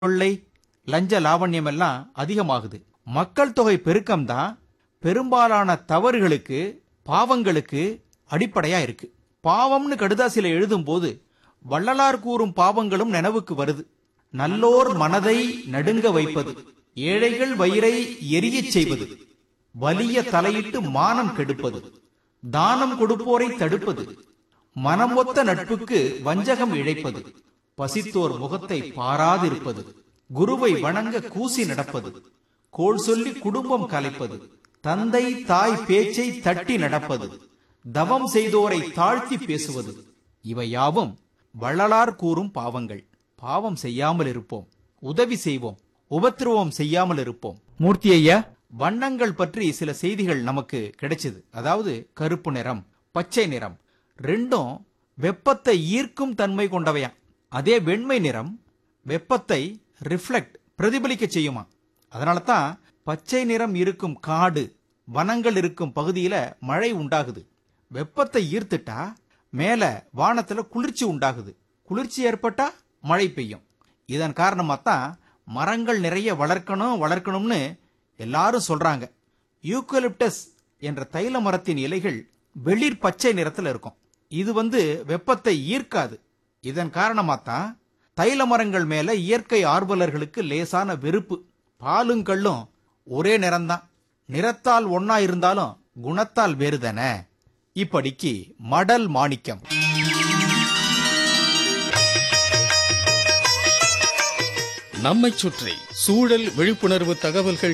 கொள்ளை லஞ்ச லாவண்யம் எல்லாம் அதிகமாகுது மக்கள் தொகை பெருக்கம்தான் பெரும்பாலான தவறுகளுக்கு பாவங்களுக்கு அடிப்படையா இருக்கு பாவம்னு கடுதாசில எழுதும்போது வள்ளலார் கூறும் பாவங்களும் நினைவுக்கு வருது நல்லோர் மனதை நடுங்க வைப்பது ஏழைகள் வயிறை எரியச் செய்வது வலிய தலையிட்டு மானம் கெடுப்பது தானம் கொடுப்போரை தடுப்பது மனம் ஒத்த நட்புக்கு வஞ்சகம் இழைப்பது பசித்தோர் முகத்தை பாராதிருப்பது குருவை வணங்க கூசி நடப்பது கோள் சொல்லி குடும்பம் கலைப்பது தந்தை தாய் பேச்சை தட்டி நடப்பது தவம் செய்தோரை தாழ்த்தி பேசுவது இவை யாவும் வள்ளலார் கூறும் பாவங்கள் பாவம் செய்யாமல் இருப்போம் உதவி செய்வோம் உபத்திரவம் செய்யாமல் இருப்போம் மூர்த்தி ஐயா வண்ணங்கள் பற்றி சில செய்திகள் நமக்கு கிடைச்சது அதாவது கருப்பு நிறம் பச்சை நிறம் ரெண்டும் வெப்பத்தை ஈர்க்கும் தன்மை கொண்டவையாம் அதே வெண்மை நிறம் வெப்பத்தை ரிஃப்ளெக்ட் பிரதிபலிக்க செய்யுமா அதனால தான் பச்சை நிறம் இருக்கும் காடு வனங்கள் இருக்கும் பகுதியில மழை உண்டாகுது வெப்பத்தை ஈர்த்துட்டா மேல வானத்துல குளிர்ச்சி உண்டாகுது குளிர்ச்சி ஏற்பட்டா மழை பெய்யும் இதன் காரணமா தான் மரங்கள் நிறைய வளர்க்கணும் வளர்க்கணும்னு எல்லாரும் சொல்றாங்க யூக்கலிப்டஸ் என்ற தைல மரத்தின் இலைகள் வெளிர் பச்சை நிறத்துல இருக்கும் இது வந்து வெப்பத்தை ஈர்க்காது இதன் காரணமா தான் தைல மரங்கள் மேல இயற்கை ஆர்வலர்களுக்கு லேசான வெறுப்பு பாலும் கள்ளும் ஒரே நிறம்தான் நிறத்தால் ஒன்னா இருந்தாலும் குணத்தால் வேறுதானே இப்படிக்கு மடல் மாணிக்கம் நம்மைச் சுற்றி சூழல் விழிப்புணர்வு தகவல்கள்